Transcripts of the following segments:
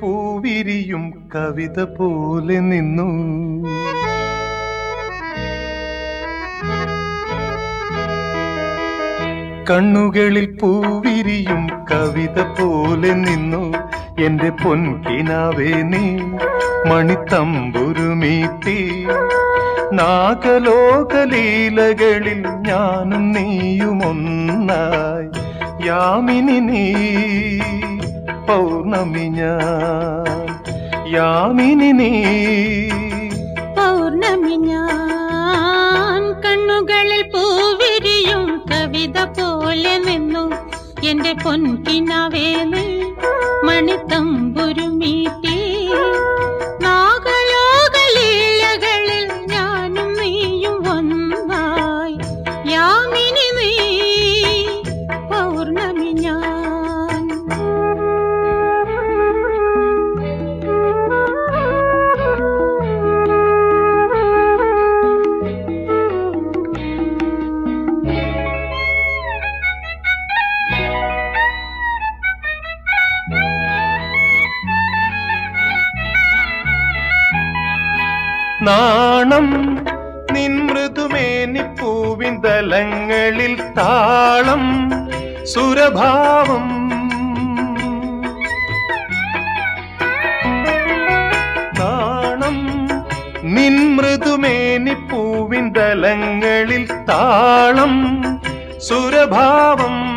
പൂവിരിയും കവിത പോലെ നിന്നു കണ്ണുകളിൽ പൂവിരിയും കവിത പോലെ നിന്നു എന്റെ പൊൻകിനാവേ നീ മണിത്തമ്പുരുമീട്ടി നാഗലോകലീലകളിൽ ഞാനും നീയുമൊന്നായി യാമിനി നീ പൗർണമി ഞാൻ യാമിനി നീ പൗർണമി ഞാൻ കണ്ണുകളിൽ പൂവിരിയും കവിത പോലെ നിന്നു എന്റെ പൊൻകിനാവേ നീ മണിത്തമ്പുരുമീട്ടി നാഗലോകലീലകളിൽ ഞാനും നീയും ഒന്നായി യാമിനി നീ പൗർണമി ഞാൻ നാണം നിൻ മൃദുമേനിപ്പൂവിൻ തലങ്ങളിൽ താളം സുരഭാവം നാണം നിൻ മൃദുമേനിപ്പൂവിൻ തലങ്ങളിൽ താളം സുരഭാവം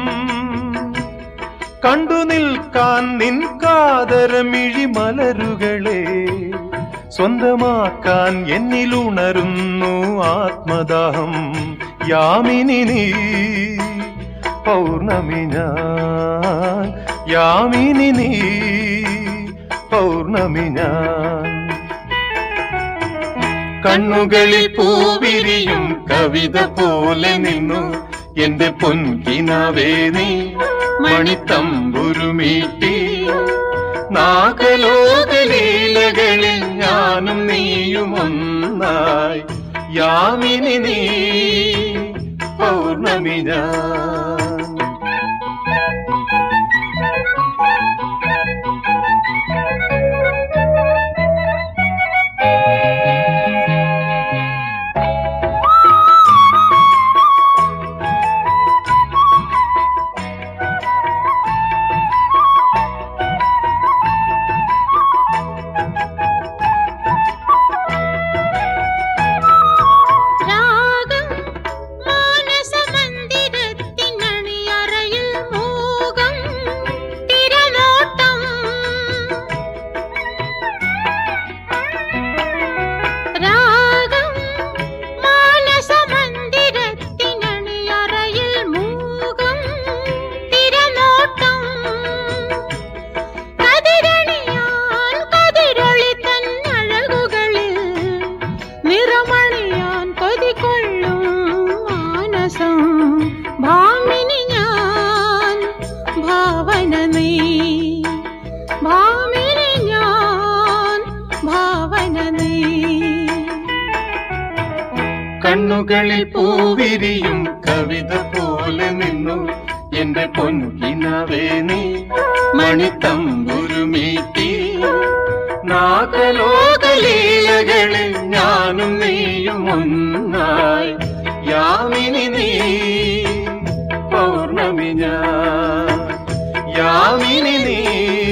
കണ്ടു നിൽക്കാൻ നിൻ കാതരമിഴി മലരുകളെ സ്വന്തമാക്കാൻ എന്നിലുണരുന്നു ആത്മദാഹം യാമിനി നീ പൗർണമി ഞാൻ യാമിനി നീ പൗർണമി ഞാൻ കണ്ണുകളിൽ പൂവിരിയും കവിത പോലെ നിന്നു എന്റെ പൊൻകിനാവേ നീ മണിത്തമ്പുരുമീട്ടി നാഗലോകലീലകളിൽ ഞാനും നീയും ഒന്നായി യാമിനി നീ പൗർണമി ഞാൻ രാഗം മാനസമന്ദിരത്തിനണിയറയിൽ മൂകം തിരനോട്ടം രാഗം മാനസമന്ദിരത്തിനണിയറയിൽ മൂകം തിരനോട്ടം കതിരണിയാൻ കതിരൊളി തന്നഴകുകളിൽ നിറമണിയാൻ കൊതികൊള്ളും മാനസം ഭാമിനി ഞാൻ ഭാവന നീ ഭാമിനി ഞാൻ ഭാവന നീ കണ്ണുകളിൽ പൂവിരിയും കവിത പോലെ നിന്നു എന്റെ പൊൻകിനാവേ നീ മണിത്തമ്പുരുമീട്ടി നാഗലോകലീലകളിൽ ഞാനും നീയും ഒന്നായി യാമിനി നീ പൗർണമി ഞാൻ യാമിനി നീ